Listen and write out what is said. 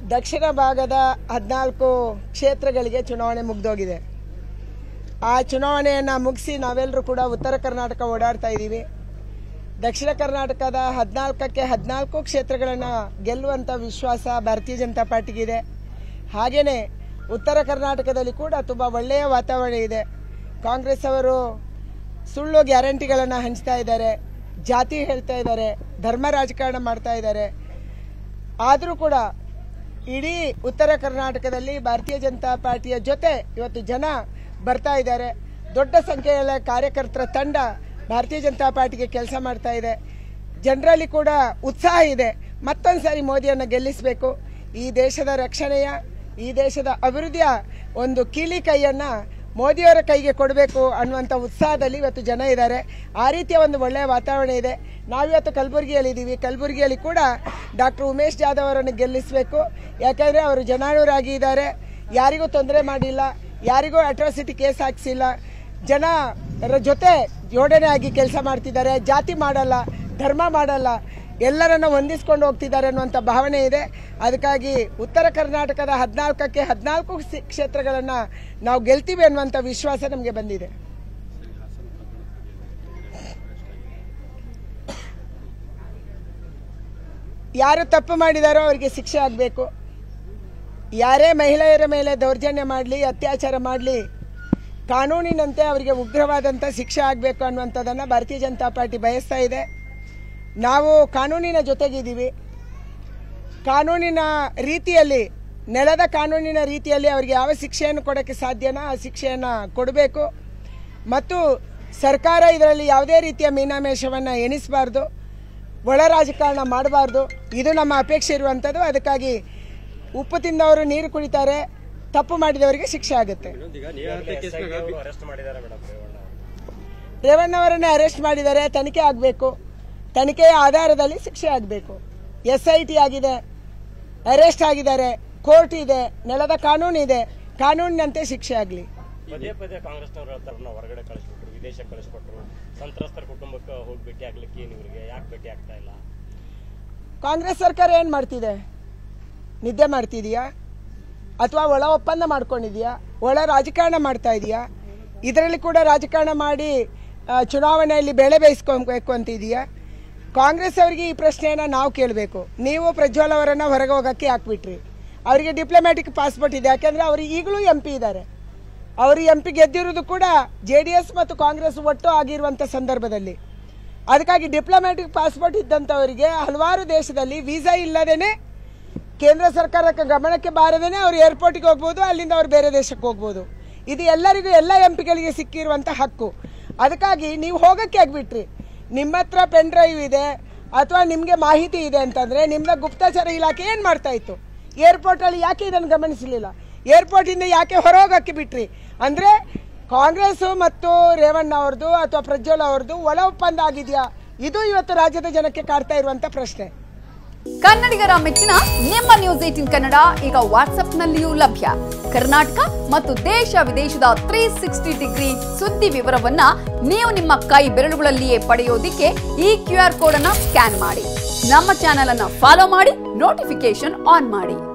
ದಕ್ಷಿಣ ಭಾಗದ ಹದಿನಾಲ್ಕು ಕ್ಷೇತ್ರಗಳಿಗೆ ಚುನಾವಣೆ ಮುಗ್ದೋಗಿದೆ ಆ ಚುನಾವಣೆಯನ್ನು ಮುಗಿಸಿ ನಾವೆಲ್ಲರೂ ಕೂಡ ಉತ್ತರ ಕರ್ನಾಟಕ ಓಡಾಡ್ತಾ ಇದ್ದೀವಿ ದಕ್ಷಿಣ ಕರ್ನಾಟಕದ ಹದಿನಾಲ್ಕಕ್ಕೆ ಹದಿನಾಲ್ಕು ಕ್ಷೇತ್ರಗಳನ್ನು ಗೆಲ್ಲುವಂಥ ವಿಶ್ವಾಸ ಭಾರತೀಯ ಜನತಾ ಪಾರ್ಟಿಗಿದೆ ಹಾಗೆಯೇ ಉತ್ತರ ಕರ್ನಾಟಕದಲ್ಲಿ ಕೂಡ ತುಂಬ ಒಳ್ಳೆಯ ವಾತಾವರಣ ಇದೆ ಕಾಂಗ್ರೆಸ್ ಅವರು ಸುಳ್ಳು ಗ್ಯಾರಂಟಿಗಳನ್ನು ಹಂಚ್ತಾ ಇದ್ದಾರೆ ಜಾತಿ ಹೇಳ್ತಾ ಇದ್ದಾರೆ ಧರ್ಮ ರಾಜಕಾರಣ ಮಾಡ್ತಾ ಇದ್ದಾರೆ ಆದರೂ ಕೂಡ ಇಡೀ ಉತ್ತರ ಕರ್ನಾಟಕದಲ್ಲಿ ಭಾರತೀಯ ಜನತಾ ಪಾರ್ಟಿಯ ಜೊತೆ ಇವತ್ತು ಜನ ಬರ್ತಾ ಇದ್ದಾರೆ ದೊಡ್ಡ ಸಂಖ್ಯೆಯ ಕಾರ್ಯಕರ್ತರ ತಂಡ ಭಾರತೀಯ ಜನತಾ ಪಾರ್ಟಿಗೆ ಕೆಲಸ ಮಾಡ್ತಾ ಇದೆ ಜನರಲ್ಲಿ ಕೂಡ ಉತ್ಸಾಹ ಇದೆ ಮತ್ತೊಂದು ಸಾರಿ ಮೋದಿಯನ್ನು ಗೆಲ್ಲಿಸಬೇಕು ಈ ದೇಶದ ರಕ್ಷಣೆಯ ಈ ದೇಶದ ಅಭಿವೃದ್ಧಿಯ ಒಂದು ಕೀಲಿ ಕೈಯನ್ನು ಮೋದಿಯವರ ಕೈಗೆ ಕೊಡಬೇಕು ಅನ್ನುವಂಥ ಉತ್ಸಾಹದಲ್ಲಿ ಇವತ್ತು ಜನ ಇದ್ದಾರೆ ಆ ರೀತಿಯ ಒಂದು ಒಳ್ಳೆಯ ವಾತಾವರಣ ಇದೆ ನಾವಿವತ್ತು ಕಲಬುರಗಿಯಲ್ಲಿ ಇದ್ದೀವಿ ಕಲಬುರಗಿಯಲ್ಲಿ ಕೂಡ ಡಾಕ್ಟರ್ ಉಮೇಶ್ ಜಾಧವ್ ಅವರನ್ನು ಗೆಲ್ಲಿಸಬೇಕು ಯಾಕಂದರೆ ಅವರು ಜನಾನುರಾಗಿ ಇದ್ದಾರೆ ಯಾರಿಗೂ ತೊಂದರೆ ಮಾಡಿಲ್ಲ ಯಾರಿಗೂ ಅಟ್ರಾಸಿಟಿ ಕೇಸ್ ಹಾಕ್ಸಿಲ್ಲ ಜನರ ಜೊತೆ ಜೋಡಣೆ ಆಗಿ ಕೆಲಸ ಮಾಡ್ತಿದ್ದಾರೆ ಜಾತಿ ಮಾಡಲ್ಲ ಧರ್ಮ ಮಾಡಲ್ಲ ಎಲ್ಲರನ್ನ ಹೊಂದಿಸ್ಕೊಂಡು ಹೋಗ್ತಿದ್ದಾರೆ ಅನ್ನುವಂಥ ಭಾವನೆ ಇದೆ ಅದಕ್ಕಾಗಿ ಉತ್ತರ ಕರ್ನಾಟಕದ ಹದಿನಾಲ್ಕಕ್ಕೆ ಹದಿನಾಲ್ಕು ಕ್ಷೇತ್ರಗಳನ್ನು ನಾವು ಗೆಲ್ತೀವಿ ಅನ್ನುವಂಥ ವಿಶ್ವಾಸ ನಮಗೆ ಬಂದಿದೆ ಯಾರು ತಪ್ಪು ಮಾಡಿದಾರೋ ಅವರಿಗೆ ಶಿಕ್ಷೆ ಆಗಬೇಕು ಯಾರೇ ಮಹಿಳೆಯರ ಮೇಲೆ ದೌರ್ಜನ್ಯ ಮಾಡಲಿ ಅತ್ಯಾಚಾರ ಮಾಡಲಿ ಕಾನೂನಿನಂತೆ ಅವರಿಗೆ ಉಗ್ರವಾದಂಥ ಶಿಕ್ಷೆ ಆಗಬೇಕು ಅನ್ನುವಂಥದ್ದನ್ನು ಭಾರತೀಯ ಜನತಾ ಪಾರ್ಟಿ ಬಯಸ್ತಾ ಇದೆ ನಾವು ಕಾನೂನಿನ ಜೊತೆಗಿದ್ದೀವಿ ಕಾನೂನಿನ ರೀತಿಯಲ್ಲಿ ನೆಲದ ಕಾನೂನಿನ ರೀತಿಯಲ್ಲಿ ಅವರಿಗೆ ಯಾವ ಶಿಕ್ಷೆಯನ್ನು ಕೊಡೋಕ್ಕೆ ಸಾಧ್ಯನೋ ಆ ಶಿಕ್ಷೆಯನ್ನು ಕೊಡಬೇಕು ಮತ್ತು ಸರ್ಕಾರ ಇದರಲ್ಲಿ ಯಾವುದೇ ರೀತಿಯ ಮೀನಾಮೇಷವನ್ನು ಎಣಿಸಬಾರ್ದು ಒಳ ರಾಜಕಾರಣ ಮಾಡಬಾರ್ದು ಇದು ನಮ್ಮ ಅಪೇಕ್ಷೆ ಇರುವಂಥದ್ದು ಅದಕ್ಕಾಗಿ ಉಪ್ಪು ತಿಂದವರು ನೀರು ಕುಡಿತಾರೆ ತಪ್ಪು ಮಾಡಿದವರಿಗೆ ಶಿಕ್ಷೆ ಆಗುತ್ತೆ ಅರೆಸ್ಟ್ ಮಾಡಿದ್ದಾರೆ ಮೇಡಮ್ ರೇವಣ್ಣ ಅವರನ್ನೇ ಅರೆಸ್ಟ್ ಮಾಡಿದ್ದಾರೆ ತನಿಖೆ ಆಗಬೇಕು ತನಿಖೆಯ ಆಧಾರದಲ್ಲಿ ಶಿಕ್ಷೆ ಆಗಬೇಕು ಎಸ್ ಐ ಟಿ ಆಗಿದೆ ಅರೆಸ್ಟ್ ಆಗಿದ್ದಾರೆ ಕೋರ್ಟ್ ಇದೆ ನೆಲದ ಕಾನೂನು ಇದೆ ಕಾನೂನಿನಂತೆ ಶಿಕ್ಷೆ ಆಗಲಿ ಪದೇ ಪದೇ ಕಾಂಗ್ರೆಸ್ನವರು ಹೇಳ್ತಾರೆ ನಾವು ಹೊರಗಡೆ ಕಳಿಸ್ಬಿಟ್ರು ವಿದೇಶಕ್ಕೆ ಕಳಿಸ್ಕೊಟ್ರು ಸಂತ್ರಸ್ತರ ಕುಟುಂಬಕ್ಕೆ ಹೋಗಿ ಭೇಟಿ ಆಗ್ಲಿಕ್ಕೆ ಏನು ಇವ್ರಿಗೆ ಯಾಕೆ ಭೇಟಿ ಆಗ್ತಾ ಇಲ್ಲ ಕಾಂಗ್ರೆಸ್ ಸರ್ಕಾರ ಏನು ಮಾಡ್ತಿದೆ ನಿದ್ದೆ ಮಾಡ್ತಿದೆಯಾ ಅಥವಾ ಒಳ ಒಪ್ಪಂದ ಮಾಡ್ಕೊಂಡಿದೆಯಾ ಒಳ ರಾಜಕಾರಣ ಮಾಡ್ತಾ ಇದೆಯಾ ಇದರಲ್ಲಿ ಕೂಡ ರಾಜಕಾರಣ ಮಾಡಿ ಆ, ಚುನಾವಣೆಯಲ್ಲಿ ಬೆಳೆ ಬೇಯಿಸ್ಕೊಬೇಕು ಅಂತಿದೆಯಾ ಕಾಂಗ್ರೆಸ್ ಅವರಿಗೆ ಈ ಪ್ರಶ್ನೆಯನ್ನು ನಾವು ಕೇಳಬೇಕು ನೀವು ಪ್ರಜ್ವಲ್ ಅವರನ್ನು ಹೊರಗೆ ಹೋಗೋಕ್ಕೆ ಹಾಕ್ಬಿಟ್ರಿ ಅವರಿಗೆ ಡಿಪ್ಲೊಮ್ಯಾಟಿಕ್ ಪಾಸ್ಪೋರ್ಟ್ ಇದೆ ಯಾಕೆಂದರೆ ಅವರು ಈಗಲೂ ಎಂ ಪಿ ಇದ್ದಾರೆ ಅವರು ಎಂ ಪಿ ಗೆದ್ದಿರೋದು ಕೂಡ ಜೆ ಡಿ ಎಸ್ ಮತ್ತು ಕಾಂಗ್ರೆಸ್ ಒಟ್ಟು ಆಗಿರುವಂಥ ಸಂದರ್ಭದಲ್ಲಿ ಅದಕ್ಕಾಗಿ ಡಿಪ್ಲೊಮ್ಯಾಟಿಕ್ ಪಾಸ್ಪೋರ್ಟ್ ಇದ್ದಂಥವರಿಗೆ ಹಲವಾರು ದೇಶದಲ್ಲಿ ವೀಸಾ ಇಲ್ಲದೇನೆ ಕೇಂದ್ರ ಸರ್ಕಾರಕ್ಕೆ ಗಮನಕ್ಕೆ ಬಾರದೇನೆ ಅವರು ಏರ್ಪೋರ್ಟಿಗೆ ಹೋಗ್ಬೋದು ಅಲ್ಲಿಂದ ಅವ್ರು ಬೇರೆ ದೇಶಕ್ಕೆ ಹೋಗ್ಬೋದು ಇದು ಎಲ್ಲರಿಗೂ ಎಲ್ಲ ಎಂ ಪಿಗಳಿಗೆ ಸಿಕ್ಕಿರುವಂಥ ಹಕ್ಕು ಅದಕ್ಕಾಗಿ ನೀವು ಹೋಗೋಕ್ಕೆ ಆಗ್ಬಿಟ್ರಿ ನಿಮ್ಮ ಹತ್ರ ಪೆನ್ ಡ್ರೈವ್ ಇದೆ ಅಥವಾ ನಿಮಗೆ ಮಾಹಿತಿ ಇದೆ ಅಂತಂದರೆ ನಿಮ್ಮನ್ನ ಗುಪ್ತಚರ ಇಲಾಖೆ ಏನು ಮಾಡ್ತಾ ಇತ್ತು ಏರ್ಪೋರ್ಟಲ್ಲಿ ಯಾಕೆ ಇದನ್ನು ಗಮನಿಸಲಿಲ್ಲ ಏರ್ಪೋರ್ಟಿಂದ ಯಾಕೆ ಹೊರಗೋಗಕ್ಕೆ ಬಿಟ್ರಿ ಅಂದರೆ ಕಾಂಗ್ರೆಸ್ ಮತ್ತು ರೇವಣ್ಣ ಅವ್ರದ್ದು ಅಥವಾ ಪ್ರಜ್ವಲ್ ಅವ್ರದ್ದು ಒಳ ಒಪ್ಪಂದ ಆಗಿದೆಯಾ ಇದು ಇವತ್ತು ರಾಜ್ಯದ ಜನಕ್ಕೆ ಕಾಡ್ತಾ ಇರುವಂಥ ಪ್ರಶ್ನೆ ಕನ್ನಡಿಗರ ಮೆಚ್ಚಿನ ನಿಮ್ಮ ನ್ಯೂಸ್ ಏಟಿನ್ ಕನ್ನಡ ಈಗ ವಾಟ್ಸ್ಆಪ್ನಲ್ಲಿಯೂ ಲಭ್ಯ ಕರ್ನಾಟಕ ಮತ್ತು ದೇಶ ವಿದೇಶದ ತ್ರೀ ಸಿಕ್ಸ್ಟಿ ಡಿಗ್ರಿ ಸುದ್ದಿ ವಿವರವನ್ನ ನೀವು ನಿಮ್ಮ ಕೈ ಬೆರಳುಗಳಲ್ಲಿಯೇ ಪಡೆಯೋದಿಕ್ಕೆ ಈ ಕ್ಯೂ ಆರ್ ಕೋಡ್ ಅನ್ನ ಸ್ಕ್ಯಾನ್ ಮಾಡಿ ನಮ್ಮ ಚಾನೆಲ್ ಅನ್ನ ಫಾಲೋ ಮಾಡಿ ನೋಟಿಫಿಕೇಶನ್ ಆನ್ ಮಾಡಿ